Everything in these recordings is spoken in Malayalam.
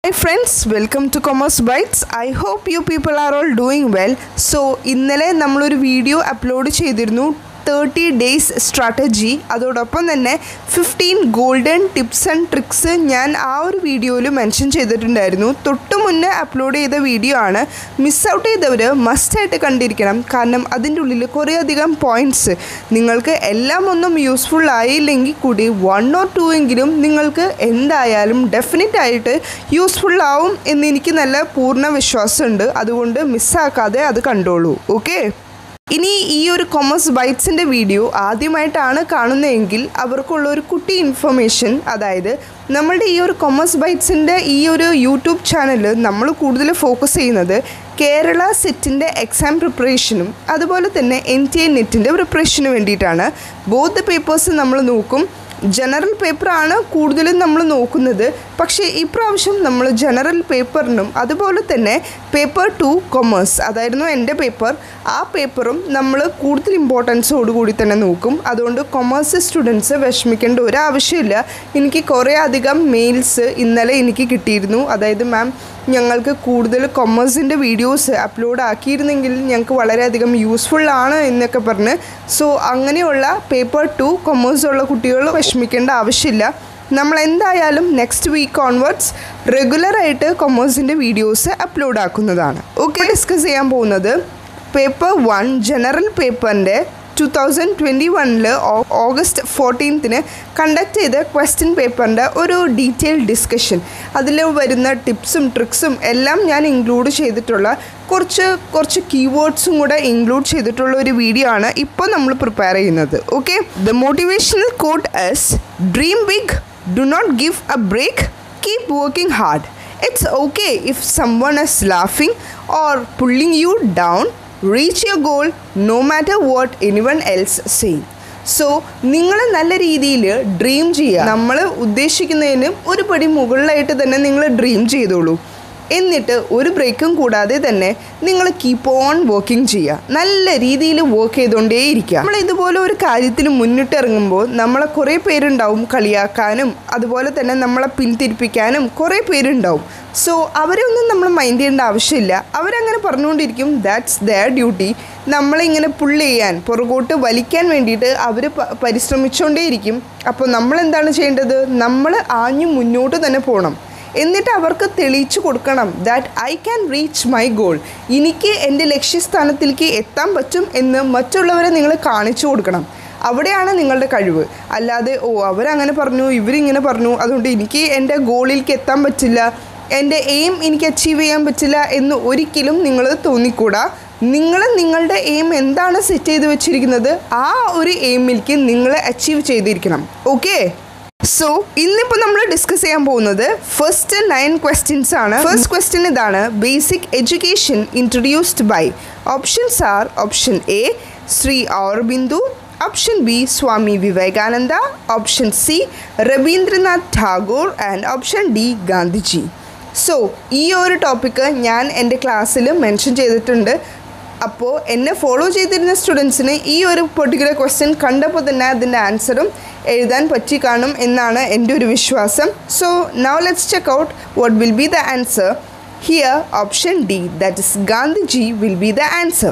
Hi friends, welcome to Commerce Bites. I hope you people are all doing well. So ഇന്നലെ നമ്മളൊരു വീഡിയോ അപ്ലോഡ് ചെയ്തിരുന്നു തേർട്ടി ഡേയ്സ് സ്ട്രാറ്റജി അതോടൊപ്പം തന്നെ fifteen golden tips and tricks ഞാൻ ആ ഒരു വീഡിയോയിൽ മെൻഷൻ ചെയ്തിട്ടുണ്ടായിരുന്നു തൊട്ട് മുന്നേ അപ്ലോഡ് ചെയ്ത വീഡിയോ ആണ് മിസ് ഔട്ട് ചെയ്തവർ മസ്റ്റായിട്ട് കണ്ടിരിക്കണം കാരണം അതിൻ്റെ ഉള്ളിൽ കുറേയധികം പോയിൻറ്റ്സ് നിങ്ങൾക്ക് എല്ലാം ഒന്നും യൂസ്ഫുൾ ആയില്ലെങ്കിൽ കൂടി വൺ ഓർ ടു എങ്കിലും നിങ്ങൾക്ക് എന്തായാലും ഡെഫിനറ്റ് ആയിട്ട് യൂസ്ഫുൾ ആവും എന്ന് എനിക്ക് നല്ല പൂർണ്ണ വിശ്വാസമുണ്ട് അതുകൊണ്ട് മിസ്സാക്കാതെ അത് കണ്ടോളൂ ഓക്കെ ഇനി ഈ ഒരു കൊമേഴ്സ് ബൈറ്റ്സിൻ്റെ വീഡിയോ ആദ്യമായിട്ടാണ് കാണുന്നതെങ്കിൽ അവർക്കുള്ള ഒരു കുട്ടി ഇൻഫർമേഷൻ അതായത് നമ്മളുടെ ഈ ഒരു കൊമേഴ്സ് ബൈറ്റ്സിൻ്റെ ഈ ഒരു യൂട്യൂബ് ചാനൽ നമ്മൾ കൂടുതൽ ഫോക്കസ് ചെയ്യുന്നത് കേരള സെറ്റിൻ്റെ എക്സാം പ്രിപ്പറേഷനും അതുപോലെ തന്നെ എൻ ടി എ നെറ്റിൻ്റെ പ്രിപ്പറേഷന് വേണ്ടിയിട്ടാണ് ബോത്ത് പേപ്പേഴ്സ് നമ്മൾ നോക്കും ജനറൽ പേപ്പറാണ് കൂടുതലും നമ്മൾ നോക്കുന്നത് പക്ഷേ ഇപ്രാവശ്യം നമ്മൾ ജനറൽ പേപ്പറിനും അതുപോലെ തന്നെ പേപ്പർ ടു കൊമേഴ്സ് അതായിരുന്നു എൻ്റെ പേപ്പർ ആ പേപ്പറും നമ്മൾ കൂടുതൽ ഇമ്പോർട്ടൻസോടുകൂടി തന്നെ നോക്കും അതുകൊണ്ട് കൊമേഴ്സ് സ്റ്റുഡൻസ് വിഷമിക്കേണ്ട ഒരു ആവശ്യമില്ല എനിക്ക് കുറേ അധികം മെയിൽസ് ഇന്നലെ എനിക്ക് കിട്ടിയിരുന്നു അതായത് മാം ഞങ്ങൾക്ക് കൂടുതൽ കൊമേഴ്സിൻ്റെ വീഡിയോസ് അപ്ലോഡ് ആക്കിയിരുന്നെങ്കിൽ ഞങ്ങൾക്ക് വളരെയധികം യൂസ്ഫുൾ ആണ് എന്നൊക്കെ പറഞ്ഞ് സോ അങ്ങനെയുള്ള പേപ്പർ ടു കൊമേഴ്സ് ഉള്ള കുട്ടികൾ വിഷമിക്കേണ്ട ആവശ്യമില്ല നമ്മൾ എന്തായാലും നെക്സ്റ്റ് വീക്ക് ഓൺവേർഡ്സ് റെഗുലറായിട്ട് കൊമേഴ്സിൻ്റെ വീഡിയോസ് അപ്ലോഡ് ആക്കുന്നതാണ് ഓക്കെ ഡിസ്കസ് ചെയ്യാൻ പോകുന്നത് പേപ്പർ വൺ ജനറൽ പേപ്പറിൻ്റെ ടു തൗസൻഡ് ട്വൻറ്റി വണ്ണിൽ ഓഗസ്റ്റ് ഫോർട്ടീൻത്തിന് കണ്ടക്ട് ചെയ്ത ക്വസ്റ്റ്യൻ പേപ്പറിൻ്റെ ഒരു ഡീറ്റെയിൽ ഡിസ്കഷൻ അതിൽ വരുന്ന ടിപ്സും ട്രിക്സും എല്ലാം ഞാൻ ഇൻക്ലൂഡ് ചെയ്തിട്ടുള്ള കുറച്ച് കുറച്ച് കീവേഡ്സും കൂടെ ഇൻക്ലൂഡ് ചെയ്തിട്ടുള്ള ഒരു വീഡിയോ ആണ് ഇപ്പോൾ നമ്മൾ പ്രിപ്പയർ ചെയ്യുന്നത് okay the motivational quote is dream big do not give a break keep working hard it's okay if someone is laughing or pulling you down reach your goal no matter what anyone else same so നിങ്ങൾ നല്ല രീതിയിൽ ഡ്രീം ചെയ്യുക നമ്മൾ ഉദ്ദേശിക്കുന്നതിന് ഒരു പടി മുകളിലായിട്ട് തന്നെ നിങ്ങൾ ഡ്രീം ചെയ്തോളൂ എന്നിട്ട് ഒരു ബ്രേക്കും കൂടാതെ തന്നെ നിങ്ങൾ കീപ്പ് ഓൺ വർക്കിംഗ് ചെയ്യുക നല്ല രീതിയിൽ വർക്ക് ചെയ്തുകൊണ്ടേയിരിക്കുക നമ്മൾ ഇതുപോലെ ഒരു കാര്യത്തിൽ മുന്നിട്ടിറങ്ങുമ്പോൾ നമ്മളെ കുറേ പേരുണ്ടാവും കളിയാക്കാനും അതുപോലെ തന്നെ നമ്മളെ പിന്തിരിപ്പിക്കാനും കുറേ പേരുണ്ടാവും സോ അവരെ ഒന്നും നമ്മൾ മൈൻഡ് ചെയ്യേണ്ട ആവശ്യമില്ല അവരങ്ങനെ പറഞ്ഞുകൊണ്ടിരിക്കും ദാറ്റ്സ് ദയർ ഡ്യൂട്ടി നമ്മളിങ്ങനെ പുള്ള് ചെയ്യാൻ പുറകോട്ട് വലിക്കാൻ വേണ്ടിയിട്ട് അവർ പരിശ്രമിച്ചുകൊണ്ടേയിരിക്കും അപ്പോൾ നമ്മൾ എന്താണ് ചെയ്യേണ്ടത് നമ്മൾ ആഞ്ഞു മുന്നോട്ട് തന്നെ പോകണം എന്നിട്ട് അവർക്ക് തെളിയിച്ചു കൊടുക്കണം that I can reach my goal എനിക്ക് എൻ്റെ ലക്ഷ്യസ്ഥാനത്തിലേക്ക് എത്താൻ പറ്റും എന്ന് മറ്റുള്ളവരെ നിങ്ങൾ കാണിച്ചു കൊടുക്കണം അവിടെയാണ് നിങ്ങളുടെ കഴിവ് അല്ലാതെ ഓ അവരങ്ങനെ പറഞ്ഞു ഇവരിങ്ങനെ പറഞ്ഞു അതുകൊണ്ട് എനിക്ക് എൻ്റെ ഗോളിലേക്ക് എത്താൻ പറ്റില്ല എൻ്റെ എയിം എനിക്ക് അച്ചീവ് ചെയ്യാൻ പറ്റില്ല എന്ന് ഒരിക്കലും നിങ്ങൾ തോന്നിക്കൂടാ നിങ്ങൾ നിങ്ങളുടെ എയിം എന്താണ് സെറ്റ് ചെയ്ത് വെച്ചിരിക്കുന്നത് ആ ഒരു എയിമിലേക്ക് നിങ്ങൾ അച്ചീവ് ചെയ്തിരിക്കണം ഓക്കെ സോ ഇന്നിപ്പോൾ നമ്മൾ ഡിസ്കസ് ചെയ്യാൻ പോകുന്നത് ഫസ്റ്റ് നയൻ ക്വസ്റ്റ്യൻസ് ആണ് ഫസ്റ്റ് ക്വസ്റ്റ്യൻ ഇതാണ് basic education introduced by options are option A Shri Aurobindo option B Swami Vivekananda option C Rabindranath Tagore and option D Gandhiji so ഈ ഒരു ടോപ്പിക്ക് ഞാൻ എൻ്റെ ക്ലാസ്സിൽ മെൻഷൻ ചെയ്തിട്ടുണ്ട് അപ്പോൾ എന്നെ ഫോളോ ചെയ്തിരുന്ന സ്റ്റുഡൻസിന് ഈ ഒരു പെർട്ടിക്കുലർ ക്വസ്റ്റ്യൻ കണ്ടപ്പോൾ തന്നെ അതിൻ്റെ ആൻസറും എഴുതാൻ പറ്റി കാണും എന്നാണ് എൻ്റെ ഒരു വിശ്വാസം so now let's check out what will be the answer here option D that is Gandhiji will be the answer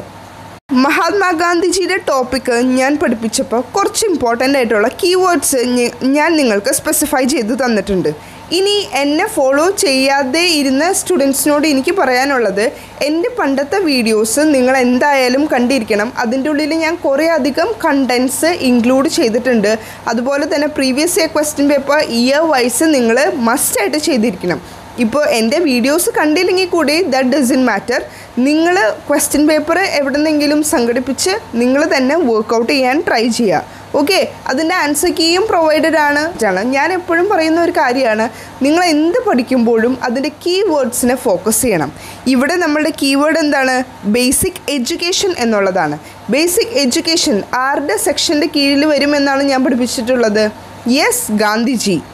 മഹാത്മാഗാന്ധിജിയുടെ ടോപ്പിക്ക് ഞാൻ പഠിപ്പിച്ചപ്പോൾ കുറച്ച് ഇമ്പോർട്ടൻ്റ് ആയിട്ടുള്ള കീവേഡ്സ് ഞാൻ നിങ്ങൾക്ക് സ്പെസിഫൈ ചെയ്ത് തന്നിട്ടുണ്ട് ഇനി എന്നെ ഫോളോ ചെയ്യാതെ ഇരുന്ന സ്റ്റുഡൻസിനോട് എനിക്ക് പറയാനുള്ളത് എൻ്റെ പണ്ടത്തെ വീഡിയോസ് നിങ്ങൾ എന്തായാലും കണ്ടിരിക്കണം അതിൻ്റെ ഉള്ളിൽ ഞാൻ കുറേ അധികം കണ്ടൻസ് ഇൻക്ലൂഡ് ചെയ്തിട്ടുണ്ട് അതുപോലെ തന്നെ previous year question paper year wise നിങ്ങൾ മസ്റ്റായിട്ട് ചെയ്തിരിക്കണം ഇപ്പോൾ എൻ്റെ വീഡിയോസ് കണ്ടില്ലെങ്കിൽ കൂടി ദാറ്റ് ഡസൻ മാറ്റർ നിങ്ങൾ ക്വസ്റ്റ്യൻ പേപ്പർ എവിടെന്നെങ്കിലും സംഘടിപ്പിച്ച് നിങ്ങൾ തന്നെ വർക്കൗട്ട് ചെയ്യാൻ ട്രൈ ചെയ്യുക ഓക്കെ അതിൻ്റെ ആൻസർ കീയും പ്രൊവൈഡഡ് ആണ് ഞാൻ എപ്പോഴും പറയുന്ന ഒരു കാര്യമാണ് നിങ്ങൾ എന്ത് പഠിക്കുമ്പോഴും അതിൻ്റെ കീ വേർഡ്സിനെ ഫോക്കസ് ചെയ്യണം ഇവിടെ നമ്മളുടെ കീവേഡ് എന്താണ് ബേസിക് എഡ്യൂക്കേഷൻ എന്നുള്ളതാണ് ബേസിക് എഡ്യൂക്കേഷൻ ആരുടെ സെക്ഷൻ്റെ കീഴിൽ വരുമെന്നാണ് ഞാൻ പഠിപ്പിച്ചിട്ടുള്ളത് യെസ് ഗാന്ധിജി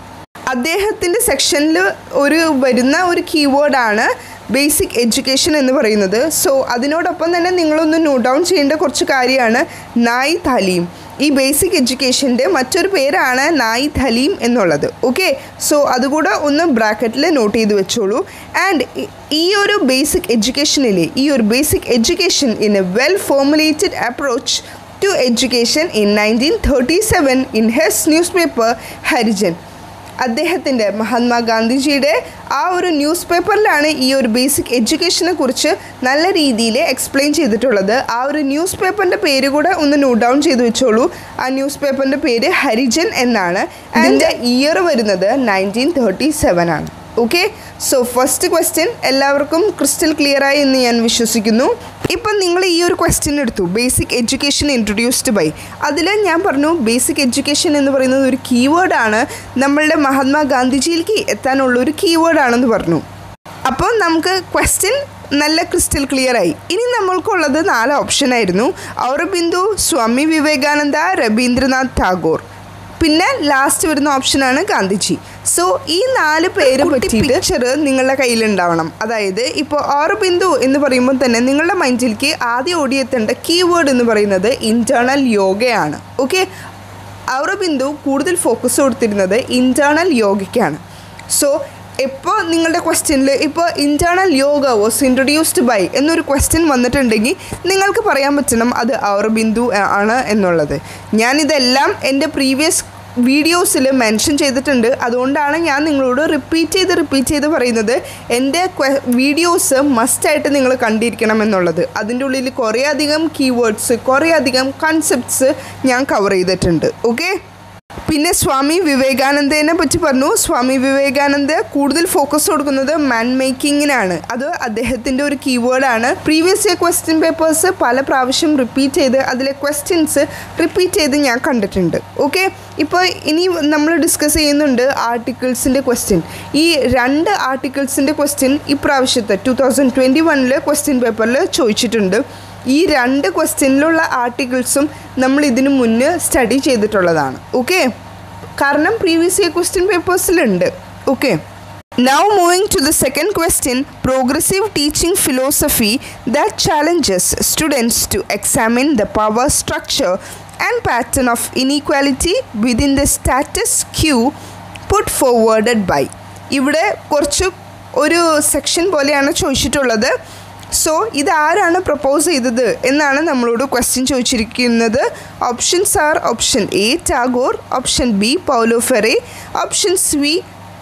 അദ്ദേഹത്തിൻ്റെ സെക്ഷനിൽ ഒരു വരുന്ന ഒരു കീവേഡാണ് ബേസിക് എഡ്യൂക്കേഷൻ എന്ന് പറയുന്നത് സോ അതിനോടൊപ്പം തന്നെ നിങ്ങളൊന്ന് നോട്ട് ഡൗൺ ചെയ്യേണ്ട കുറച്ച് കാര്യമാണ് നായ് താലീം ഈ ബേസിക് എഡ്യൂക്കേഷൻ്റെ മറ്റൊരു പേരാണ് നായ് തലീം എന്നുള്ളത് ഓക്കെ സോ അതുകൂടെ ഒന്ന് ബ്രാക്കറ്റിൽ നോട്ട് ചെയ്ത് വെച്ചോളൂ ആൻഡ് ഈ ഒരു ബേസിക് എഡ്യൂക്കേഷനിലെ ഈ ഒരു basic education in a well formulated approach to education in nineteen thirty seven in his newspaper Harijan അദ്ദേഹത്തിൻ്റെ മഹാത്മാഗാന്ധിജിയുടെ ആ ഒരു ന്യൂസ് പേപ്പറിലാണ് ഈ ഒരു ബേസിക് എഡ്യൂക്കേഷനെ കുറിച്ച് നല്ല രീതിയിൽ എക്സ്പ്ലെയിൻ ചെയ്തിട്ടുള്ളത് ആ ഒരു ന്യൂസ് പേപ്പറിൻ്റെ പേര് കൂടെ ഒന്ന് നോട്ട് ഡൗൺ ചെയ്ത് വെച്ചോളൂ ആ ന്യൂസ് പേപ്പറിൻ്റെ പേര് ഹരിജൻ എന്നാണ് അതിൻ്റെ ഇയർ വരുന്നത് നയൻറ്റീൻ തേർട്ടി സെവൻ ആണ് ഓക്കെ സോ ഫസ്റ്റ് ക്വസ്റ്റ്യൻ എല്ലാവർക്കും ക്രിസ്റ്റൽ ക്ലിയർ ആയി എന്ന് ഞാൻ വിശ്വസിക്കുന്നു ഇപ്പം നിങ്ങൾ ഈ ഒരു ക്വസ്റ്റ്യൻ എടുത്തു ബേസിക് എഡ്യൂക്കേഷൻ ഇൻട്രൊഡ്യൂസ്ഡ് ബൈ അതിൽ ഞാൻ പറഞ്ഞു ബേസിക് എഡ്യൂക്കേഷൻ എന്ന് പറയുന്നത് ഒരു കീവേഡാണ് നമ്മളുടെ മഹാത്മാഗാന്ധിജിയിലേക്ക് എത്താനുള്ള ഒരു കീവേഡാണെന്ന് പറഞ്ഞു അപ്പോൾ നമുക്ക് ക്വസ്റ്റ്യൻ നല്ല ക്രിസ്റ്റൽ ക്ലിയർ ആയി ഇനി നമ്മൾക്കുള്ളത് നാല് ഓപ്ഷൻ ആയിരുന്നു ഔറബിന്ദു സ്വാമി വിവേകാനന്ദ രവീന്ദ്രനാഥ് ടാഗോർ പിന്നെ ലാസ്റ്റ് വരുന്ന ഓപ്ഷനാണ് ഗാന്ധിജി സോ ഈ നാല് പേര് പറ്റിയിട്ട് പിക്ചർ നിങ്ങളുടെ കയ്യിലുണ്ടാവണം അതായത് ഇപ്പോൾ ഓറബിന്ദു എന്ന് പറയുമ്പോൾ തന്നെ നിങ്ങളുടെ മൈൻഡിലേക്ക് ആദ്യം ഓടിയെത്തേണ്ട കീവേഡ് എന്ന് പറയുന്നത് ഇൻറ്റേർണൽ യോഗയാണ് ഓക്കെ ഔറബിന്ദു കൂടുതൽ ഫോക്കസ് കൊടുത്തിരുന്നത് ഇൻറ്റേർണൽ യോഗയ്ക്കാണ് സോ ഇപ്പോൾ നിങ്ങളുടെ ക്വസ്റ്റ്യനിൽ ഇപ്പോൾ internal yoga was introduced by എന്നൊരു ക്വസ്റ്റ്യൻ വന്നിട്ടുണ്ടെങ്കിൽ നിങ്ങൾക്ക് പറയാൻ പറ്റണം അത് ഔറബിന്ദു ആണ് എന്നുള്ളത് ഞാനിതെല്ലാം എൻ്റെ പ്രീവിയസ് വീഡിയോസിൽ മെൻഷൻ ചെയ്തിട്ടുണ്ട് അതുകൊണ്ടാണ് ഞാൻ നിങ്ങളോട് റിപ്പീറ്റ് ചെയ്ത് റിപ്പീറ്റ് ചെയ്ത് പറയുന്നത് എൻ്റെ വീഡിയോസ് മസ്റ്റായിട്ട് നിങ്ങൾ കണ്ടിരിക്കണം എന്നുള്ളത് അതിൻ്റെ ഉള്ളിൽ കുറേ അധികം കീവേഡ്സ് കുറേ അധികം കൺസെപ്റ്റ്സ് ഞാൻ കവർ ചെയ്തിട്ടുണ്ട് ഓക്കെ പിന്നെ സ്വാമി വിവേകാനന്ദനെ പറ്റി പറഞ്ഞു സ്വാമി വിവേകാനന്ദ കൂടുതൽ ഫോക്കസ് കൊടുക്കുന്നത് മാൻ മേക്കിങ്ങിനാണ് അത് അദ്ദേഹത്തിൻ്റെ ഒരു കീവേഡാണ് പ്രീവിയസ് ഇയർ ക്വസ്റ്റ്യൻ പേപ്പേഴ്സ് പല പ്രാവശ്യം റിപ്പീറ്റ് ചെയ്ത് അതിലെ ക്വസ്റ്റ്യൻസ് റിപ്പീറ്റ് ചെയ്ത് ഞാൻ കണ്ടിട്ടുണ്ട് ഓക്കെ ഇപ്പോൾ ഇനി നമ്മൾ ഡിസ്കസ് ചെയ്യുന്നുണ്ട് ആർട്ടിക്കിൾസിൻ്റെ ക്വസ്റ്റ്യൻ ഈ രണ്ട് ആർട്ടിക്കിൾസിൻ്റെ ക്വസ്റ്റ്യൻ ഇപ്രാവശ്യത്തെ ടു തൗസൻഡ് ട്വൻറ്റി വണ്ണിൽ ക്വസ്റ്റ്യൻ പേപ്പറിൽ ചോദിച്ചിട്ടുണ്ട് ഈ രണ്ട് ക്വസ്റ്റ്യനിലുള്ള ആർട്ടിക്കിൾസും നമ്മൾ ഇതിനു മുന്നേ സ്റ്റഡി ചെയ്തിട്ടുള്ളതാണ് ഓക്കെ കാരണം പ്രീവിയസ് ഇയർ ക്വസ്റ്റ്യൻ പേപ്പേഴ്സിലുണ്ട് okay Now moving to the second question, progressive teaching philosophy that challenges students to examine the power structure and pattern of inequality within the status quo put forwarded by. ഇവിടെ കുറച്ച് ഒരു സെക്ഷൻ പോലെയാണ് ചോദിച്ചിട്ടുള്ളത് സോ ഇതാരാണ് പ്രപ്പോസ് ചെയ്തത് എന്നാണ് നമ്മളോട് ക്വസ്റ്റ്യൻ ചോദിച്ചിരിക്കുന്നത് options are option A Tagore option B Paulo Freire option C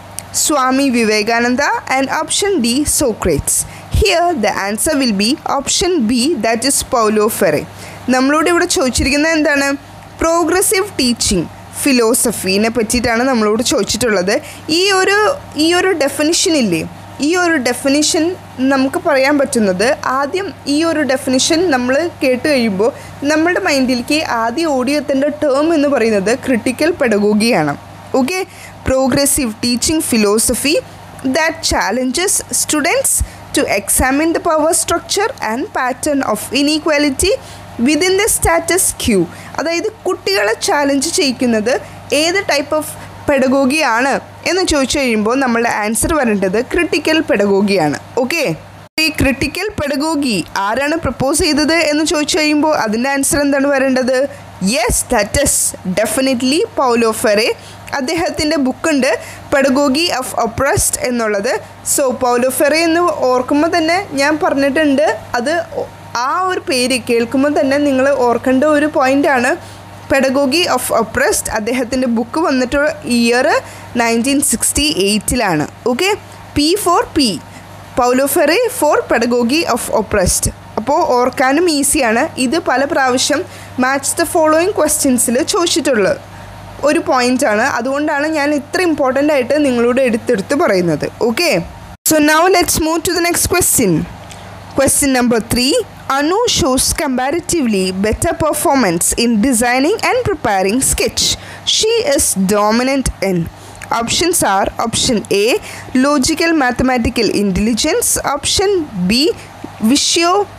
Swami Vivekananda and option D Socrates here the answer will be option B that is Paulo Freire നമ്മളോട് ഇവിടെ ചോദിച്ചിരിക്കുന്നത് എന്താണ് പ്രോഗ്രസീവ് ടീച്ചിങ് ഫിലോസഫീനെ പറ്റിയിട്ടാണ് നമ്മളോട് ചോദിച്ചിട്ടുള്ളത് ഈ ഒരു ഈ ഒരു ഡെഫിനിഷൻ ഇല്ലേ ഈ ഒരു ഡെഫിനിഷൻ നമുക്ക് പറയാൻ പറ്റുന്നത് ആദ്യം ഈ ഒരു ഡെഫിനിഷൻ നമ്മൾ കേട്ട് കഴിയുമ്പോൾ നമ്മുടെ മൈൻഡിലേക്ക് ആദ്യം ഓടിയെത്തേണ്ട ടേം എന്ന് പറയുന്നത് ക്രിട്ടിക്കൽ പെഡഗോഗിയാണ് okay progressive teaching philosophy that challenges students to examine the power structure and pattern of inequality within the status quo അതായത് കുട്ടികളെ ചാലഞ്ച് ചെയ്യിക്കുന്നത് ഏത് ടൈപ്പ് ഓഫ് പെഡഗോഗിയാണ് എന്ന് ചോദിച്ചു കഴിയുമ്പോൾ നമ്മളുടെ ആൻസർ വരേണ്ടത് ക്രിട്ടിക്കൽ പെഡഗോഗിയാണ് ഓക്കെ ഈ ക്രിട്ടിക്കൽ പെഡഗോഗി ആരാണ് പ്രപ്പോസ് ചെയ്തത് എന്ന് ചോദിച്ചു കഴിയുമ്പോൾ അതിൻ്റെ ആൻസർ എന്താണ് വരേണ്ടത് yes that is definitely Paulo Freire അദ്ദേഹത്തിൻ്റെ ബുക്കുണ്ട് പെഡഗോഗി ഓഫ് ഒപ്രസ്ഡ് എന്നുള്ളത് സോ പൗലോ ഫെറെ എന്ന് ഓർക്കുമ്പോൾ തന്നെ ഞാൻ പറഞ്ഞിട്ടുണ്ട് അത് ആ ഒരു പേര് കേൾക്കുമ്പോൾ തന്നെ നിങ്ങൾ ഓർക്കേണ്ട ഒരു പോയിൻ്റാണ് പെഡഗോഗി ഓഫ് ഒപ്രസ്ഡ് അദ്ദേഹത്തിൻ്റെ ബുക്ക് വന്നിട്ടുള്ള ഇയർ നയൻറ്റീൻ സിക്സ്റ്റി എയ്റ്റിലാണ് okay P for P Paulo Freire for pedagogy of oppressed അപ്പോൾ ഓർക്കാനും ഈസിയാണ് ഇത് പല പ്രാവശ്യം മാച്ച് ദ ഫോളോയിങ് ക്വസ്റ്റ്യൻസിൽ ചോദിച്ചിട്ടുള്ളത് ഒരു പോയിൻ്റാണ് അതുകൊണ്ടാണ് ഞാൻ ഇത്ര ഇമ്പോർട്ടൻ്റ് ആയിട്ട് നിങ്ങളോട് എടുത്തെടുത്ത് പറയുന്നത് okay so now let's move to the next question Question number 3 Anu shows comparatively better performance in designing and preparing sketch. She is dominant in. Options are option A logical mathematical intelligence, option B visio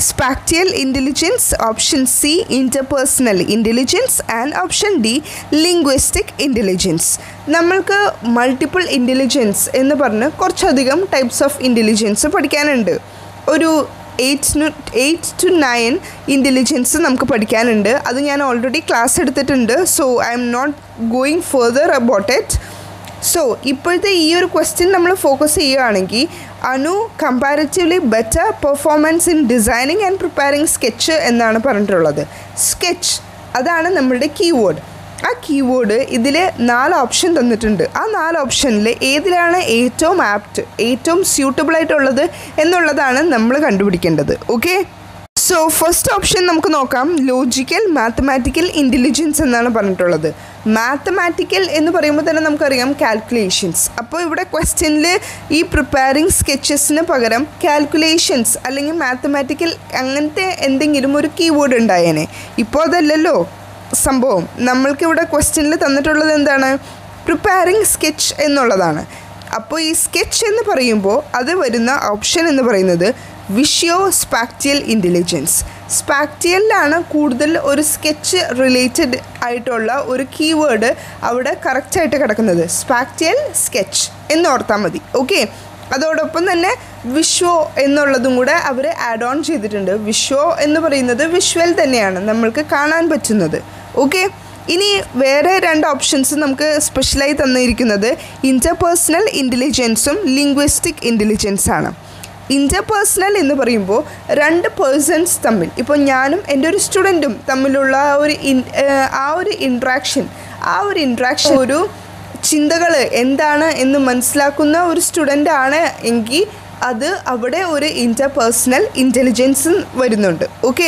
spatial intelligence option C interpersonal intelligence and option D linguistic intelligence നമ്മൾക്ക് മൾട്ടിപ്പിൾ ഇൻ്റലിജൻസ് എന്ന് പറഞ്ഞ് കുറച്ചധികം ടൈപ്സ് ഓഫ് ഇൻ്റലിജൻസ് പഠിക്കാനുണ്ട് ഒരു eight eight to nine intelligence നമുക്ക് പഠിക്കാനുണ്ട് അത് ഞാൻ ഓൾറെഡി ക്ലാസ് എടുത്തിട്ടുണ്ട് so I'm not going further about it so ഇപ്പോഴത്തെ ഈ ഒരു ക്വസ്റ്റ്യൻ നമ്മൾ ഫോക്കസ് ചെയ്യുകയാണെങ്കിൽ അനു comparatively better performance in designing and preparing sketch എന്നാണ് പറഞ്ഞിട്ടുള്ളത് സ്കെച്ച് അതാണ് നമ്മളുടെ കീവേഡ് ആ കീവേഡ് ഇതിൽ നാല് ഓപ്ഷൻ തന്നിട്ടുണ്ട് ആ നാല് ഓപ്ഷനിൽ ഏതിലാണ് ഏറ്റവും ആപ്റ്റ് ഏറ്റവും സ്യൂട്ടബിൾ ആയിട്ടുള്ളത് എന്നുള്ളതാണ് നമ്മൾ കണ്ടുപിടിക്കേണ്ടത് ഓക്കെ സോ ഫസ്റ്റ് ഓപ്ഷൻ നമുക്ക് നോക്കാം ലോജിക്കൽ മാത്തമാറ്റിക്കൽ ഇൻ്റലിജൻസ് എന്നാണ് പറഞ്ഞിട്ടുള്ളത് മാത്തമാറ്റിക്കൽ എന്ന് പറയുമ്പോൾ തന്നെ നമുക്കറിയാം കാൽക്കുലേഷൻസ് അപ്പോൾ ഇവിടെ ക്വസ്റ്റ്യനിൽ ഈ പ്രിപ്പയറിംഗ് സ്കെച്ചസിന് പകരം കാൽക്കുലേഷൻസ് അല്ലെങ്കിൽ മാത്തമാറ്റിക്കൽ അങ്ങനത്തെ എന്തെങ്കിലും ഒരു കീവേഡ് ഉണ്ടായേനെ ഇപ്പോൾ അതല്ലല്ലോ സംഭവം നമ്മൾക്കിവിടെ ക്വസ്റ്റ്യനിൽ തന്നിട്ടുള്ളത് എന്താണ് പ്രിപ്പയറിംഗ് സ്കെച്ച് എന്നുള്ളതാണ് അപ്പോൾ ഈ സ്കെച്ച് എന്ന് പറയുമ്പോൾ അത് വരുന്ന ഓപ്ഷൻ എന്ന് പറയുന്നത് വിഷ്യോ സ്പാക്റ്റിയൽ ഇൻ്റലിജൻസ് സ്പാക്റ്റിയലിലാണ് കൂടുതൽ ഒരു സ്കെച്ച് റിലേറ്റഡ് ആയിട്ടുള്ള ഒരു കീവേഡ് അവിടെ കറക്റ്റായിട്ട് കിടക്കുന്നത് സ്പാക്റ്റിയൽ സ്കെച്ച് എന്ന് ഓർത്താൽ മതി ഓക്കെ അതോടൊപ്പം തന്നെ വിഷ്വോ എന്നുള്ളതും കൂടെ അവർ ആഡ് ഓൺ ചെയ്തിട്ടുണ്ട് വിഷ്വോ എന്ന് പറയുന്നത് വിഷ്വൽ തന്നെയാണ് നമ്മൾക്ക് കാണാൻ പറ്റുന്നത് ഓക്കെ ഇനി വേറെ രണ്ട് ഓപ്ഷൻസ് നമുക്ക് സ്പെഷ്യലായി തന്നിരിക്കുന്നത് ഇൻ്റർപേഴ്സണൽ ഇൻ്റലിജൻസും ലിംഗ്വിസ്റ്റിക് ഇൻ്റലിജൻസ് ആണ് ഇൻ്റർപേഴ്സണൽ എന്ന് പറയുമ്പോൾ രണ്ട് പേഴ്സൺസ് തമ്മിൽ ഇപ്പോൾ ഞാനും എൻ്റെ ഒരു സ്റ്റുഡൻറ്റും തമ്മിലുള്ള ആ ഒരു ഇൻ- ഏഹ് ആ ഒരു ഇൻട്രാക്ഷൻ ആ ഒരു ഇൻട്രാക്ഷൻ ഒരു ചിന്തകൾ എന്താണ് എന്ന് മനസ്സിലാക്കുന്ന ഒരു സ്റ്റുഡൻ്റ് ആണ് എങ്കിൽ അത് അവിടെ ഒരു ഇൻ്റർപേഴ്സണൽ ഇൻ്റലിജൻസ് വരുന്നുണ്ട് ഓക്കെ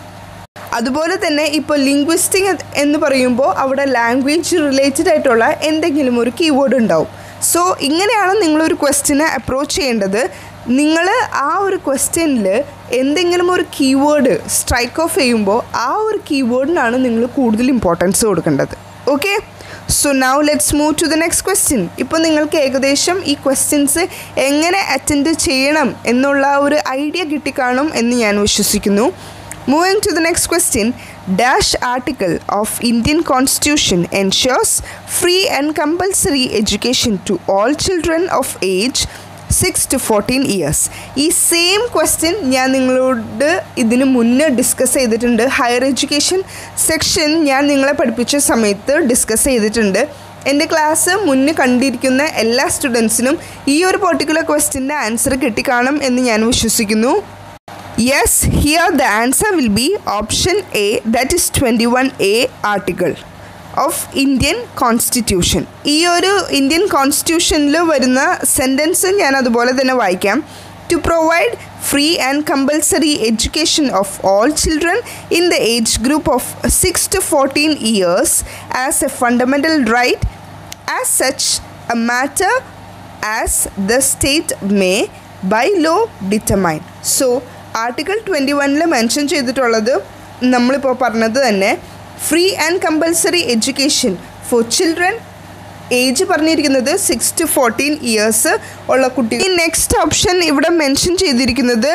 അതുപോലെ തന്നെ ഇപ്പോൾ ലിംഗ്വിസ്റ്റിക് എന്ന് പറയുമ്പോൾ അവിടെ ലാംഗ്വേജ് റിലേറ്റഡ് ആയിട്ടുള്ള എന്തെങ്കിലും ഒരു കീവേഡ് ഉണ്ടാവും സോ ഇങ്ങനെയാണ് നിങ്ങളൊരു ക്വസ്റ്റിനെ അപ്രോച്ച് ചെയ്യേണ്ടത് നിങ്ങൾ ആ ഒരു ക്വസ്റ്റ്യനിൽ എന്തെങ്കിലും ഒരു കീവേഡ് സ്ട്രൈക്ക് ഓഫ് ചെയ്യുമ്പോൾ ആ ഒരു കീവേഡിനാണ് നിങ്ങൾ കൂടുതൽ ഇമ്പോർട്ടൻസ് കൊടുക്കേണ്ടത് okay so now let's move to the next question ഇപ്പോൾ നിങ്ങൾക്ക് ഏകദേശം ഈ ക്വസ്റ്റ്യൻസ് എങ്ങനെ അറ്റൻഡ് ചെയ്യണം എന്നുള്ള ഒരു ഐഡിയ കിട്ടിക്കാണും എന്ന് ഞാൻ വിശ്വസിക്കുന്നു moving to the next question dash article of Indian constitution ensures free and compulsory education to all children of age six to fourteen years ഈ സെയിം ക്വസ്റ്റ്യൻ ഞാൻ നിങ്ങളോട് ഇതിന് മുന്നേ ഡിസ്കസ് ചെയ്തിട്ടുണ്ട് ഹയർ എഡ്യൂക്കേഷൻ സെക്ഷൻ ഞാൻ നിങ്ങളെ പഠിപ്പിച്ച സമയത്ത് ഡിസ്കസ് ചെയ്തിട്ടുണ്ട് എൻ്റെ ക്ലാസ് മുന്നേ കണ്ടിരിക്കുന്ന എല്ലാ സ്റ്റുഡൻസിനും ഈ ഒരു പെർട്ടിക്കുലർ ക്വസ്റ്റ്യൻ്റെ ആൻസർ കിട്ടിക്കാണും എന്ന് ഞാൻ വിശ്വസിക്കുന്നു yes here the answer will be option A that is twenty one A article of Indian constitution ഈ ഒരു ഇന്ത്യൻ കോൺസ്റ്റിറ്റ്യൂഷനിൽ വരുന്ന സെൻറ്റൻസ് ഞാൻ അതുപോലെ തന്നെ വായിക്കാം to provide free and compulsory education of all children in the age group of six to fourteen years as a fundamental right as such a matter as the state may by law determine so article twenty വണ്ണിൽ മെൻഷൻ ചെയ്തിട്ടുള്ളത് നമ്മളിപ്പോൾ പറഞ്ഞത് തന്നെ free and compulsory education for children age പറഞ്ഞിരിക്കുന്നത് സിക്സ് ടു ഫോർട്ടീൻ ഇയേഴ്സ് ഉള്ള കുട്ടികൾ ഈ നെക്സ്റ്റ് ഓപ്ഷൻ ഇവിടെ മെൻഷൻ ചെയ്തിരിക്കുന്നത്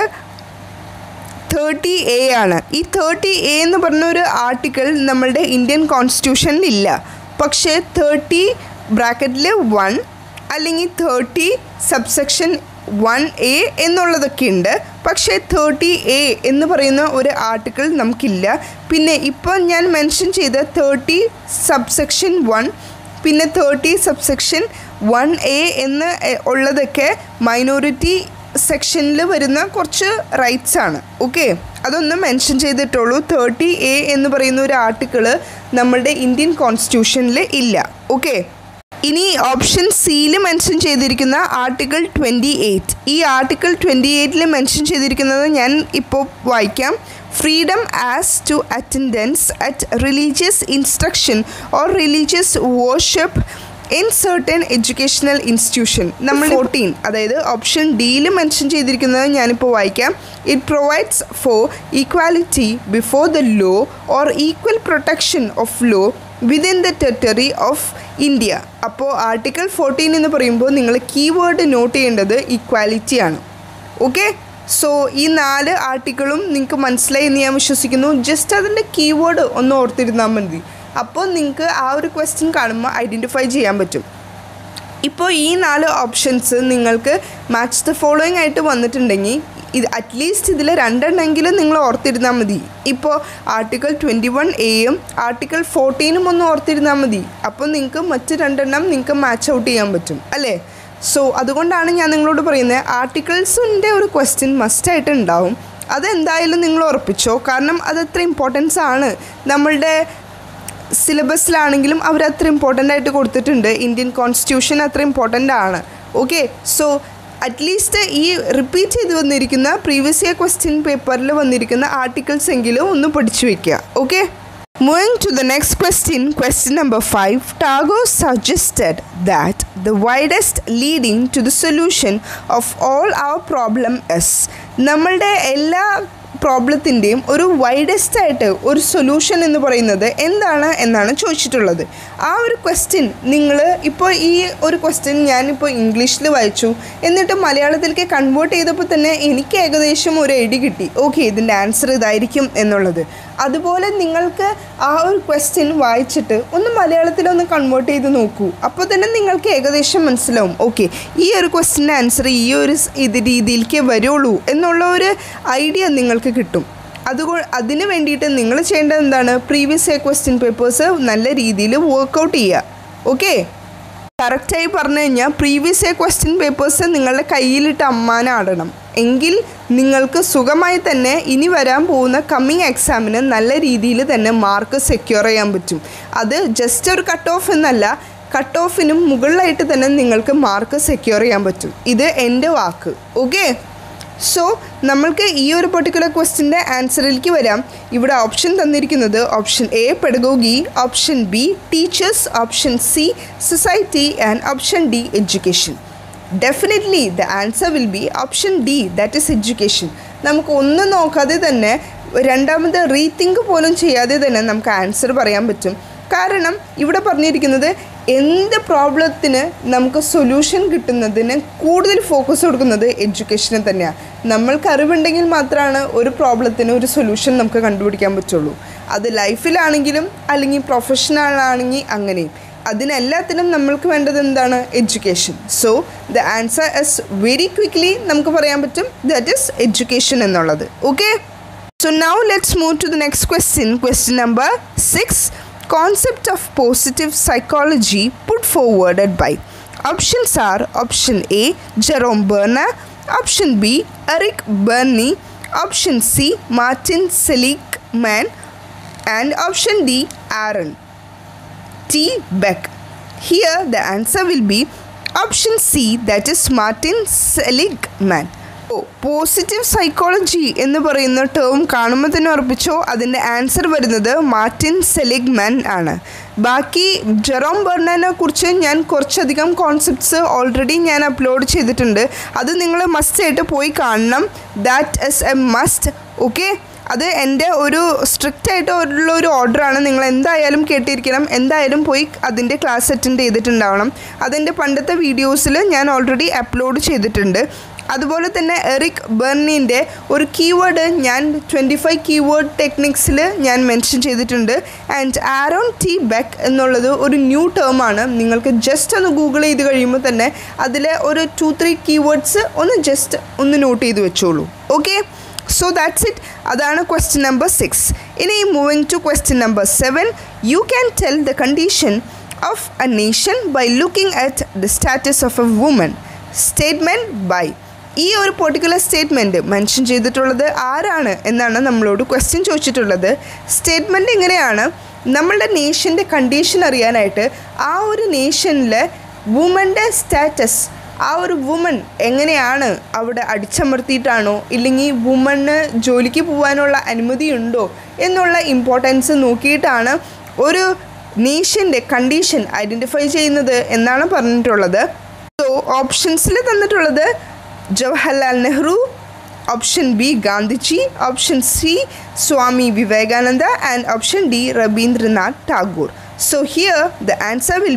തേർട്ടി എ ആണ് ഈ തേർട്ടി എ എന്ന് പറഞ്ഞ ഒരു ആർട്ടിക്കിൾ നമ്മളുടെ ഇന്ത്യൻ കോൺസ്റ്റിറ്റ്യൂഷനിൽ ഇല്ല പക്ഷേ തേർട്ടി ബ്രാക്കറ്റിൽ വൺ അല്ലെങ്കിൽ തേർട്ടി സബ്സെക്ഷൻ വൺ എ എന്നുള്ളതൊക്കെ ഉണ്ട് പക്ഷേ തേർട്ടി എ എന്ന് പറയുന്ന ഒരു ആർട്ടിക്കിൾ നമുക്കില്ല പിന്നെ ഇപ്പോൾ ഞാൻ മെൻഷൻ ചെയ്ത തേർട്ടി സബ്സെക്ഷൻ വൺ പിന്നെ തേർട്ടി സബ്സെക്ഷൻ വൺ എ എന്ന് എ- ഉള്ളതൊക്കെ മൈനോറിറ്റി സെക്ഷനിൽ വരുന്ന കുറച്ച് റൈറ്റ്സ് ആണ് ഓക്കെ അതൊന്ന് മെൻഷൻ ചെയ്തിട്ടുള്ളൂ തേർട്ടി എ എന്ന് പറയുന്ന ഒരു ആർട്ടിക്കിൾ നമ്മളുടെ ഇന്ത്യൻ കോൺസ്റ്റിറ്റ്യൂഷനിൽ ഇല്ല ഓക്കെ ഇനി ഓപ്ഷൻ സിയിൽ മെൻഷൻ ചെയ്തിരിക്കുന്ന ആർട്ടിക്കിൾ ട്വൻറ്റി എയ്റ്റ് ഈ ആർട്ടിക്കിൾ ട്വൻറ്റി എയ്റ്റിൽ മെൻഷൻ ചെയ്തിരിക്കുന്നത് ഞാൻ ഇപ്പോൾ വായിക്കാം freedom as to attendance at religious instruction or religious worship in certain educational institution നമ്മൾ ഫോർട്ടീൻ അതായത് ഓപ്ഷൻ ഡിയിൽ മെൻഷൻ ചെയ്തിരിക്കുന്നത് ഞാനിപ്പോൾ വായിക്കാം it provides for equality before the law or equal protection of law within the territory of India അപ്പോൾ ആർട്ടിക്കിൾ ഫോർട്ടീൻ എന്ന് പറയുമ്പോൾ നിങ്ങൾ കീവേഡ് നോട്ട് ചെയ്യേണ്ടത് ഈക്വാലിറ്റി ആണ് ഓക്കെ സോ ഈ നാല് ആർട്ടിക്കിളും നിങ്ങൾക്ക് മനസ്സിലായി എന്ന് ഞാൻ വിശ്വസിക്കുന്നു ജസ്റ്റ് അതിൻ്റെ കീവേഡ് ഒന്ന് ഓർത്തിരുന്നാൽ മതി അപ്പോൾ നിങ്ങൾക്ക് ആ ഒരു ക്വസ്റ്റ്യൻ കാണുമ്പോൾ ഐഡൻറ്റിഫൈ ചെയ്യാൻ പറ്റും ഇപ്പോൾ ഈ നാല് ഓപ്ഷൻസ് നിങ്ങൾക്ക് മാച്ച് ദ ഫോളോയിങ് ആയിട്ട് വന്നിട്ടുണ്ടെങ്കിൽ ഇത് അറ്റ്ലീസ്റ്റ് ഇതിൽ രണ്ടെണ്ണെങ്കിലും നിങ്ങൾ ഓർത്തിരുന്നാൽ മതി ഇപ്പോൾ ആർട്ടിക്കിൾ ട്വൻറ്റി വൺ എയും ആർട്ടിക്കിൾ ഫോർട്ടീനും ഒന്ന് ഓർത്തിരുന്നാൽ മതി അപ്പോൾ നിങ്ങൾക്ക് മറ്റ് രണ്ടെണ്ണം നിങ്ങൾക്ക് മാച്ച് ഔട്ട് ചെയ്യാൻ പറ്റും അല്ലേ സോ അതുകൊണ്ടാണ് ഞാൻ നിങ്ങളോട് പറയുന്നത് ആർട്ടിക്കിൾസിൻ്റെ ഒരു ക്വസ്റ്റ്യൻ മസ്റ്റായിട്ട് ഉണ്ടാവും അതെന്തായാലും നിങ്ങൾ ഉറപ്പിച്ചോ കാരണം അത് അത്ര ഇമ്പോർട്ടൻസ് ആണ് നമ്മളുടെ സിലബസിലാണെങ്കിലും അവർ അത്ര ഇമ്പോർട്ടൻ്റ് ആയിട്ട് കൊടുത്തിട്ടുണ്ട് ഇന്ത്യൻ കോൺസ്റ്റിറ്റ്യൂഷൻ അത്ര ഇമ്പോർട്ടൻ്റ് ആണ് ഓക്കെ സോ അറ്റ്ലീസ്റ്റ് ഈ റിപ്പീറ്റ് ചെയ്ത് വന്നിരിക്കുന്ന പ്രീവിയസ് ഇയർ ക്വസ്റ്റ്യൻ പേപ്പറിൽ വന്നിരിക്കുന്ന ആർട്ടിക്കിൾസ് എങ്കിലും ഒന്ന് പഠിച്ചു വെക്കുക okay Moving to the next question, question number 5. Tagore suggested that the widest leading to the solution of all our problem is നമ്മളുടെ എല്ലാ പ്രോബ്ലത്തിൻ്റെയും ഒരു വൈഡസ്റ്റ് ആയിട്ട് ഒരു സൊല്യൂഷൻ എന്ന് പറയുന്നത് എന്താണ് എന്നാണ് ചോദിച്ചിട്ടുള്ളത് ആ ഒരു ക്വസ്റ്റ്യൻ നിങ്ങൾ ഇപ്പോൾ ഈ ഒരു ക്വസ്റ്റ്യൻ ഞാനിപ്പോൾ ഇംഗ്ലീഷിൽ വായിച്ചു എന്നിട്ട് മലയാളത്തിലേക്ക് കൺവേർട്ട് ചെയ്തപ്പോൾ തന്നെ എനിക്ക് ഏകദേശം ഒരു ഐഡി കിട്ടി ഓക്കെ ഇതിൻ്റെ ആൻസർ ഇതായിരിക്കും എന്നുള്ളത് അതുപോലെ നിങ്ങൾക്ക് ആ ഒരു ക്വസ്റ്റ്യൻ വായിച്ചിട്ട് ഒന്ന് മലയാളത്തിലൊന്ന് കൺവേർട്ട് ചെയ്ത് നോക്കൂ അപ്പോൾ തന്നെ നിങ്ങൾക്ക് ഏകദേശം മനസ്സിലാവും ഓക്കെ ഈ ഒരു ക്വസ്റ്റിൻ്റെ ആൻസർ ഈ ഒരു സ് ഇത് രീതിയിലേക്ക് വരുള്ളൂ എന്നുള്ള ഒരു ഐഡിയ നിങ്ങൾക്ക് കിട്ടും അതുകൊ അതിന് വേണ്ടിയിട്ട് നിങ്ങൾ ചെയ്യേണ്ടത് എന്താണ് പ്രീവിയസ് ഇയർ ക്വസ്റ്റ്യൻ പേപ്പേഴ്സ് നല്ല രീതിയിൽ വർക്കൗട്ട് ചെയ്യുക ഓക്കെ കറക്റ്റായി പറഞ്ഞു കഴിഞ്ഞാൽ പ്രീവിയസ് ഇയർ ക്വസ്റ്റ്യൻ പേപ്പേഴ്സ് നിങ്ങളുടെ കയ്യിലിട്ട് അമ്മാനാടണം എങ്കിൽ നിങ്ങൾക്ക് സുഖമായി തന്നെ ഇനി വരാൻ പോകുന്ന കമ്മിങ് എക്സാമിന് നല്ല രീതിയിൽ തന്നെ മാർക്ക് സെക്യൂർ ചെയ്യാൻ പറ്റും അത് ജസ്റ്റ് ഒരു കട്ട് ഓഫ് എന്നല്ല കട്ട് ഓഫിനും മുകളിലായിട്ട് തന്നെ നിങ്ങൾക്ക് മാർക്ക് സെക്യൂർ ചെയ്യാൻ പറ്റും ഇത് എൻ്റെ വാക്ക് ഓക്കെ സോ നമ്മൾക്ക് ഈ ഒരു പെർട്ടിക്കുലർ ക്വസ്റ്റിൻ്റെ ആൻസറിലേക്ക് വരാം ഇവിടെ ഓപ്ഷൻ തന്നിരിക്കുന്നത് option A pedagogy option B teachers option C society and option D education definitely the answer will be option D that is education നമുക്ക് ഒന്നും നോക്കാതെ തന്നെ രണ്ടാമത് റീതിങ്ക് പോലും ചെയ്യാതെ തന്നെ നമുക്ക് ആൻസർ പറയാൻ പറ്റും കാരണം ഇവിടെ പറഞ്ഞിരിക്കുന്നത് എന്ത് പ്രോബ്ലത്തിന് നമുക്ക് സൊല്യൂഷൻ കിട്ടുന്നതിന് കൂടുതൽ ഫോക്കസ് കൊടുക്കുന്നത് എഡ്യൂക്കേഷന് തന്നെയാണ് നമ്മൾക്ക് അറിവുണ്ടെങ്കിൽ മാത്രമാണ് ഒരു പ്രോബ്ലത്തിന് ഒരു സൊല്യൂഷൻ നമുക്ക് കണ്ടുപിടിക്കാൻ പറ്റുള്ളൂ അത് ലൈഫിലാണെങ്കിലും അല്ലെങ്കിൽ പ്രൊഫഷണലാണെങ്കിൽ അങ്ങനെയും അതിനെല്ലാത്തിനും നമ്മൾക്ക് വേണ്ടത് എന്താണ് education so the answer is very quickly നമുക്ക് പറയാൻ പറ്റും ദാറ്റ് ഇസ് എഡ്യൂക്കേഷൻ എന്നുള്ളത് okay so now let's move to the next question question number six concept of positive psychology put forwarded by options are option A Jerome Berner option B Eric Berney option C Martin Seligman and option D Aaron T Beck here the answer will be option C that is Martin Seligman positive psychology എന്ന് പറയുന്ന ടേം കാണുമ്പോൾ തന്നെ ഉറപ്പിച്ചോ അതിൻ്റെ ആൻസർ വരുന്നത് മാർട്ടിൻ സെലിഗ്മാൻ ആണ് ബാക്കി ജെറോം ബെർണനെ കുറിച്ച് ഞാൻ കുറച്ചധികം കോൺസെപ്റ്റ്സ് ഓൾറെഡി ഞാൻ അപ്ലോഡ് ചെയ്തിട്ടുണ്ട് അത് നിങ്ങൾ മസ്റ്റായിട്ട് പോയി കാണണം that is a must okay അത് എൻ്റെ ഒരു സ്ട്രിക്റ്റ് ആയിട്ട് ഉള്ള ഒരു ഓർഡറാണ് നിങ്ങൾ എന്തായാലും കേട്ടിരിക്കണം എന്തായാലും പോയി അതിൻ്റെ ക്ലാസ് അറ്റൻഡ് ചെയ്തിട്ടുണ്ടാവണം അതിൻ്റെ പണ്ടത്തെ വീഡിയോസിൽ ഞാൻ ഓൾറെഡി അപ്ലോഡ് ചെയ്തിട്ടുണ്ട് അതുപോലെ തന്നെ എറിക് ബെർണിൻ്റെ ഒരു കീവേഡ് ഞാൻ ട്വൻറ്റി ഫൈവ് കീവേഡ് ടെക്നിക്സിൽ ഞാൻ മെൻഷൻ ചെയ്തിട്ടുണ്ട് ആൻഡ് ആരോൺ ടി ബെക്ക് എന്നുള്ളത് ഒരു ന്യൂ ടേമാണ് നിങ്ങൾക്ക് ജസ്റ്റ് ഒന്ന് ഗൂഗിൾ ചെയ്ത് കഴിയുമ്പോൾ തന്നെ അതിലെ ഒരു ടു ത്രീ കീവേഡ്സ് ഒന്ന് ജസ്റ്റ് ഒന്ന് നോട്ട് ചെയ്ത് വെച്ചോളൂ ഓക്കെ സോ ദാറ്റ്സ് ഇറ്റ് അതാണ് ക്വസ്റ്റ്യൻ നമ്പർ സിക്സ് ഇനി moving to question number seven you can tell the condition of a nation by looking at the status of a woman statement by ഈ ഒരു പെർട്ടിക്കുലർ സ്റ്റേറ്റ്മെൻറ്റ് മെൻഷൻ ചെയ്തിട്ടുള്ളത് ആരാണ് എന്നാണ് നമ്മളോട് ക്വസ്റ്റ്യൻ ചോദിച്ചിട്ടുള്ളത് സ്റ്റേറ്റ്മെൻറ്റ് ഇങ്ങനെയാണ് നമ്മളുടെ നേഷൻ്റെ കണ്ടീഷൻ അറിയാനായിട്ട് ആ ഒരു നേഷനിലെ വുമൻ്റെ സ്റ്റാറ്റസ് ആ ഒരു വുമൺ എങ്ങനെയാണ് അവിടെ അടിച്ചമർത്തിയിട്ടാണോ ഇല്ലെങ്കിൽ വുമണ് ജോലിക്ക് പോകാനുള്ള അനുമതിയുണ്ടോ എന്നുള്ള ഇമ്പോർട്ടൻസ് നോക്കിയിട്ടാണ് ഒരു നേഷൻ്റെ കണ്ടീഷൻ ഐഡൻറ്റിഫൈ ചെയ്യുന്നത് എന്നാണ് പറഞ്ഞിട്ടുള്ളത് സോ ഓപ്ഷൻസിൽ തന്നിട്ടുള്ളത് Jawaharlal Nehru option B Gandhiji option C Swami Vivekananda and option D Rabindranath Tagore so here the answer will be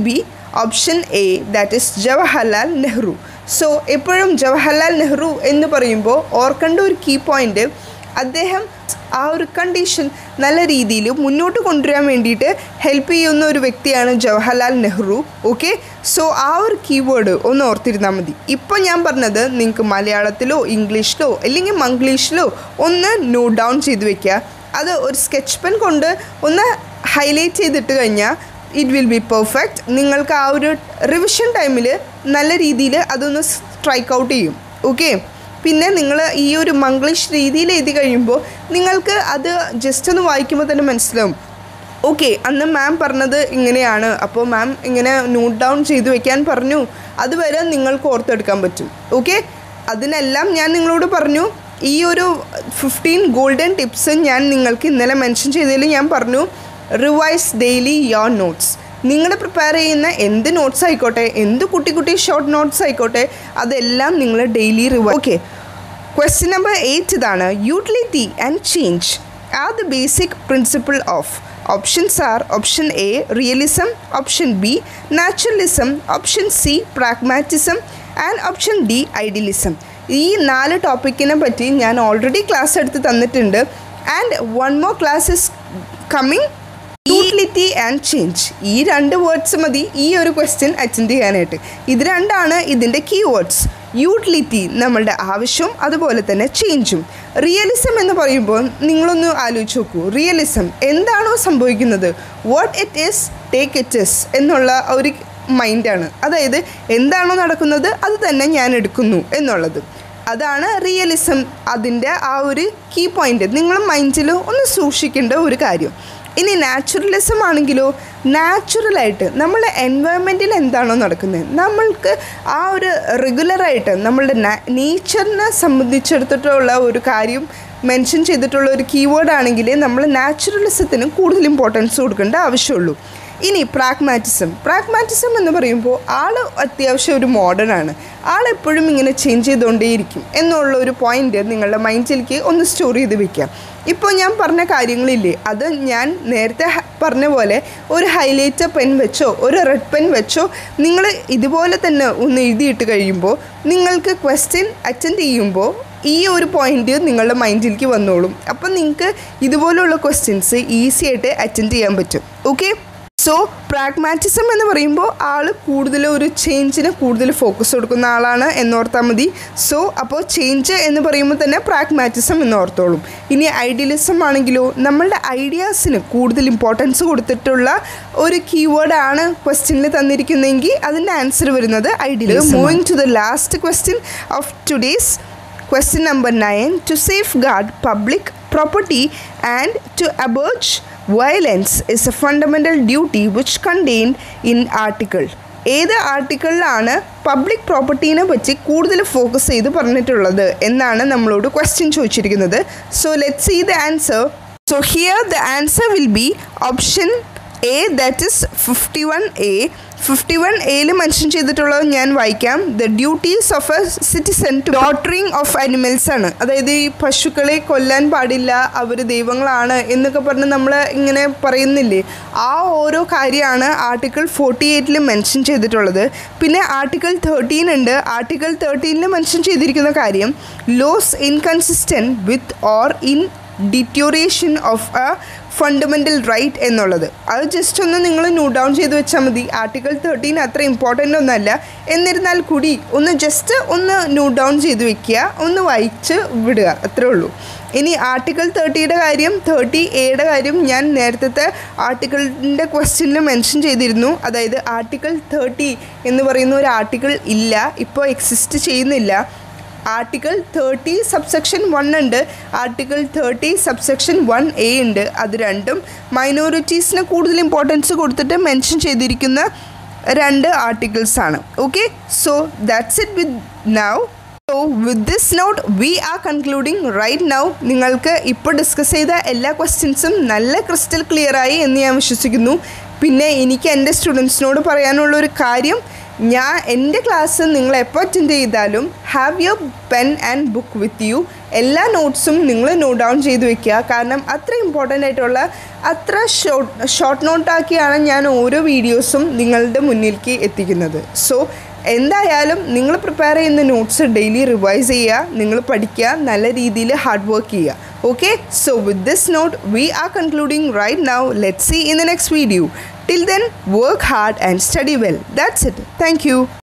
option A that is Jawaharlal Nehru so എപ്പോഴും ജവഹർലാൽ നെഹ്റു എന്ന് പറയുമ്പോൾ ഓർക്കേണ്ട ഒരു കീ പോയിൻ്റ് അദ്ദേഹം ആ ഒരു കണ്ടീഷൻ നല്ല രീതിയിൽ മുന്നോട്ട് കൊണ്ടുവരാൻ വേണ്ടിയിട്ട് ഹെൽപ്പ് ചെയ്യുന്ന ഒരു വ്യക്തിയാണ് ജവഹർലാൽ നെഹ്റു ഓക്കെ സോ ആ ഒരു കീവേഡ് ഒന്ന് ഓർത്തിരുന്നാൽ മതി ഇപ്പോൾ ഞാൻ പറഞ്ഞത് നിങ്ങൾക്ക് മലയാളത്തിലോ ഇംഗ്ലീഷിലോ അല്ലെങ്കിൽ മംഗ്ലീഷിലോ ഒന്ന് നോട്ട് ഡൗൺ ചെയ്ത് വെക്കുക അത് ഒരു സ്കെച്ച് പെൻ കൊണ്ട് ഒന്ന് ഹൈലൈറ്റ് ചെയ്തിട്ട് കഴിഞ്ഞാൽ ഇറ്റ് വിൽ ബി പെർഫെക്റ്റ് നിങ്ങൾക്ക് ആ ഒരു റിവിഷൻ ടൈമിൽ നല്ല രീതിയിൽ അതൊന്ന് സ്ട്രൈക്ക് ഔട്ട് ചെയ്യും ഓക്കെ പിന്നെ നിങ്ങൾ ഈ ഒരു മംഗ്ലീഷ് രീതിയിൽ എഴുതി കഴിയുമ്പോൾ നിങ്ങൾക്ക് അത് ജസ്റ്റ് ഒന്ന് വായിക്കുമ്പോൾ തന്നെ മനസ്സിലാവും ഓക്കെ അന്ന് മാം പറഞ്ഞത് ഇങ്ങനെയാണ് അപ്പോൾ മാം ഇങ്ങനെ നോട്ട് ഡൗൺ ചെയ്തു വെക്കാൻ പറഞ്ഞു അതുവരെ നിങ്ങൾക്ക് ഓർത്തെടുക്കാൻ പറ്റും ഓക്കെ അതിനെല്ലാം ഞാൻ നിങ്ങളോട് പറഞ്ഞു ഈ ഒരു ഫിഫ്റ്റീൻ ഗോൾഡൻ ടിപ്സ് ഞാൻ നിങ്ങൾക്ക് ഇന്നലെ മെൻഷൻ ചെയ്തതിൽ ഞാൻ പറഞ്ഞു റിവൈസ് ഡെയിലി യോർ നോട്ട്സ് നിങ്ങൾ പ്രിപ്പയർ ചെയ്യുന്ന എന്ത് നോട്ട്സ് ആയിക്കോട്ടെ എന്ത് കുട്ടി കുട്ടി ഷോർട്ട് നോട്ട്സ് ആയിക്കോട്ടെ അതെല്ലാം നിങ്ങൾ ഡെയിലി റിവൈ ഓക്കെ ക്വസ്റ്റ്യൻ നമ്പർ എയ്റ്റ് ഇതാണ് utility and change are the basic principle of options are option A realism option B naturalism option C pragmatism and option D idealism ഈ നാല് ടോപ്പിക്കിനെ പറ്റി ഞാൻ ഓൾറെഡി ക്ലാസ് എടുത്ത് തന്നിട്ടുണ്ട് and one more class is coming utility and change ഈ രണ്ട് വേർഡ്സ് മതി ഈ ഒരു ക്വസ്റ്റ്യൻ അറ്റൻഡ് ചെയ്യാനായിട്ട് ഇത് രണ്ടാണ് ഇതിൻ്റെ കീ വേർഡ്സ് യൂട്ടിലിറ്റി നമ്മളുടെ ആവശ്യവും അതുപോലെ തന്നെ ചേഞ്ചും റിയലിസം എന്ന് പറയുമ്പോൾ നിങ്ങളൊന്ന് ആലോചിച്ച് നോക്കൂ റിയലിസം എന്താണോ സംഭവിക്കുന്നത് what it is take it is എന്നുള്ള ഒരു മൈൻഡാണ് അതായത് എന്താണോ നടക്കുന്നത് അത് തന്നെ ഞാൻ എടുക്കുന്നു എന്നുള്ളത് അതാണ് റിയലിസം അതിൻ്റെ ആ ഒരു കീ പോയിൻ്റ് നിങ്ങൾ മൈൻഡിൽ ഒന്ന് സൂക്ഷിക്കേണ്ട ഒരു കാര്യം ഇനി നാച്ചുറലിസം ആണെങ്കിലോ നാച്ചുറലായിട്ട് നമ്മളെ എൻവയോൺമെൻറ്റിൽ എന്താണോ നടക്കുന്നത് നമ്മൾക്ക് ആ ഒരു റെഗുലറായിട്ട് നമ്മളുടെ നേച്ചറിനെ സംബന്ധിച്ചിടത്തോളം ഒരു കാര്യം മെൻഷൻ ചെയ്തിട്ടുള്ള ഒരു കീവേഡ് ആണെങ്കിൽ നമ്മൾ നാച്ചുറലിസത്തിന് കൂടുതൽ ഇമ്പോർട്ടൻസ് കൊടുക്കേണ്ട ആവശ്യമുള്ളൂ ഇനി പ്രാഗ്മാറ്റിസം പ്രാഗ്മാറ്റിസം എന്ന് പറയുമ്പോൾ ആൾ അത്യാവശ്യം ഒരു മോഡേൺ ആണ് ആളെപ്പോഴും ഇങ്ങനെ ചേഞ്ച് ചെയ്തുകൊണ്ടേയിരിക്കും എന്നുള്ള ഒരു പോയിന്റ് നിങ്ങളുടെ മൈൻഡിലേക്ക് ഒന്ന് സ്റ്റോർ ചെയ്ത് വെക്കാം ഇപ്പോൾ ഞാൻ പറഞ്ഞ കാര്യങ്ങളില്ലേ അത് ഞാൻ നേരത്തെ ഹ- പറഞ്ഞ പോലെ ഒരു ഹൈലൈറ്റർ പെൻ വെച്ചോ ഒരു റെഡ് പെൻ വെച്ചോ നിങ്ങൾ ഇതുപോലെ തന്നെ ഒന്ന് എഴുതിയിട്ട് കഴിയുമ്പോൾ നിങ്ങൾക്ക് ക്വസ്റ്റ്യൻ അറ്റൻഡ് ചെയ്യുമ്പോൾ ഈ ഒരു പോയിന്റ് നിങ്ങളുടെ മൈൻഡിലേക്ക് വന്നോളും അപ്പം നിങ്ങൾക്ക് ഇതുപോലുള്ള ക്വസ്റ്റ്യൻസ് ഈസി ആയിട്ട് അറ്റൻഡ് ചെയ്യാൻ പറ്റും ഓക്കെ സോ പ്രാഗ്മാറ്റിസം എന്ന് പറയുമ്പോൾ ആൾ കൂടുതൽ ഒരു ചേഞ്ചിന് കൂടുതൽ ഫോക്കസ് കൊടുക്കുന്ന ആളാണ് എന്നോർത്താൽ മതി സോ അപ്പോൾ ചേഞ്ച് എന്ന് പറയുമ്പോൾ തന്നെ പ്രാഗ്മാറ്റിസം എന്ന് ഓർത്തോളും ഇനി ഐഡിയലിസം ആണെങ്കിലോ നമ്മളുടെ ഐഡിയാസിന് കൂടുതൽ ഇമ്പോർട്ടൻസ് കൊടുത്തിട്ടുള്ള ഒരു കീവേഡ് ആണ് ക്വസ്റ്റ്യനിൽ തന്നിരിക്കുന്നതെങ്കിൽ അതിൻ്റെ ആൻസർ വരുന്നത് idealism moving to the last question of today's Question number 9 To safeguard public property and to abolish violence is a fundamental duty which contained in article. ഏത് ആർട്ടിക്കിളിലാണ് പബ്ലിക് പ്രോപ്പർട്ടീനെ പറ്റി കൂടുതൽ ഫോക്കസ് ചെയ്ത് പറഞ്ഞിട്ടുള്ളത് എന്നാണ് നമ്മളോട് ക്വസ്റ്റ്യൻ ചോദിച്ചിരിക്കുന്നത് so let see the answer so here the answer will be option A that is fifty one A fifty one എയിൽ മെൻഷൻ ചെയ്തിട്ടുള്ളത് ഞാൻ വായിക്കാം the duties of a citizen to doctoring of animals ആണ് അതായത് ഈ പശുക്കളെ കൊല്ലാൻ പാടില്ല അവർ ദൈവങ്ങളാണ് എന്നൊക്കെ പറഞ്ഞ് നമ്മൾ ഇങ്ങനെ പറയുന്നില്ലേ ആ ഓരോ കാര്യമാണ് ആർട്ടിക്കിൾ ഫോർട്ടി എയ്റ്റിൽ മെൻഷൻ ചെയ്തിട്ടുള്ളത് പിന്നെ ആർട്ടിക്കിൾ തേർട്ടീൻ ഉണ്ട് ആർട്ടിക്കിൾ തേർട്ടീനിൽ മെൻഷൻ ചെയ്തിരിക്കുന്ന കാര്യം laws inconsistent with or in deterioration of a fundamental right എന്നുള്ളത് അത് ജസ്റ്റ് ഒന്ന് നിങ്ങൾ നോട്ട് ഡൗൺ ചെയ്ത് വെച്ചാൽ മതി ആർട്ടിക്കിൾ തേർട്ടീൻ അത്ര ഇമ്പോർട്ടൻ്റ് ഒന്നല്ല എന്നിരുന്നാൽ കൂടി ഒന്ന് ജസ്റ്റ് ഒന്ന് നോട്ട് ഡൗൺ ചെയ്ത് വെക്കുക ഒന്ന് വായിച്ച് വിടുക അത്രേ ഉള്ളൂ ഇനി ആർട്ടിക്കിൾ തേർട്ടിയുടെ കാര്യം തേർട്ടി എയുടെ കാര്യം ഞാൻ നേരത്തെ ആർട്ടിക്കിളിൻ്റെ ക്വസ്റ്റ്യനിൽ മെൻഷൻ ചെയ്തിരുന്നു അതായത് ആർട്ടിക്കിൾ തേർട്ടി എന്ന് പറയുന്ന ഒരു ആർട്ടിക്കിൾ ഇല്ല ഇപ്പോൾ എക്സിസ്റ്റ് ചെയ്യുന്നില്ല ആർട്ടിക്കിൾ തേർട്ടി സബ്സെക്ഷൻ വൺ ഉണ്ട് article thirty subsection one A ഉണ്ട് അത് രണ്ടും മൈനോറിറ്റീസിന് കൂടുതൽ ഇമ്പോർട്ടൻസ് കൊടുത്തിട്ട് മെൻഷൻ ചെയ്തിരിക്കുന്ന രണ്ട് ആർട്ടിക്കിൾസ് ആണ് okay so that's it with now so with this note we are concluding right now നിങ്ങൾക്ക് ഇപ്പോൾ ഡിസ്കസ് ചെയ്ത എല്ലാ ക്വസ്റ്റ്യൻസും നല്ല ക്രിസ്റ്റൽ ക്ലിയർ ആയി എന്ന് ഞാൻ വിശ്വസിക്കുന്നു പിന്നെ എനിക്ക് എൻ്റെ സ്റ്റുഡൻസിനോട് പറയാനുള്ള ഒരു കാര്യം ഞാൻ എൻ്റെ ക്ലാസ് നിങ്ങൾ എപ്പോൾ അറ്റൻഡ് ചെയ്താലും have your pen and book with you എല്ലാ നോട്ട്സും നിങ്ങൾ നോട്ട് ഡൗൺ ചെയ്ത് വെക്കുക കാരണം അത്ര ഇമ്പോർട്ടൻ്റ് ആയിട്ടുള്ള അത്ര ഷോർട്ട് ഷോർട്ട് നോട്ടാക്കിയാണ് ഞാൻ ഓരോ വീഡിയോസും നിങ്ങളുടെ മുന്നിലേക്ക് എത്തിക്കുന്നത് സോ എന്തായാലും നിങ്ങൾ പ്രിപ്പയർ ചെയ്യുന്ന നോട്ട്സ് ഡെയിലി റിവൈസ് ചെയ്യുക നിങ്ങൾ പഠിക്കുക നല്ല രീതിയിൽ ഹാർഡ് വർക്ക് ചെയ്യുക okay so with this note we are concluding right now let's see in the next video till then work hard and study well that's it thank you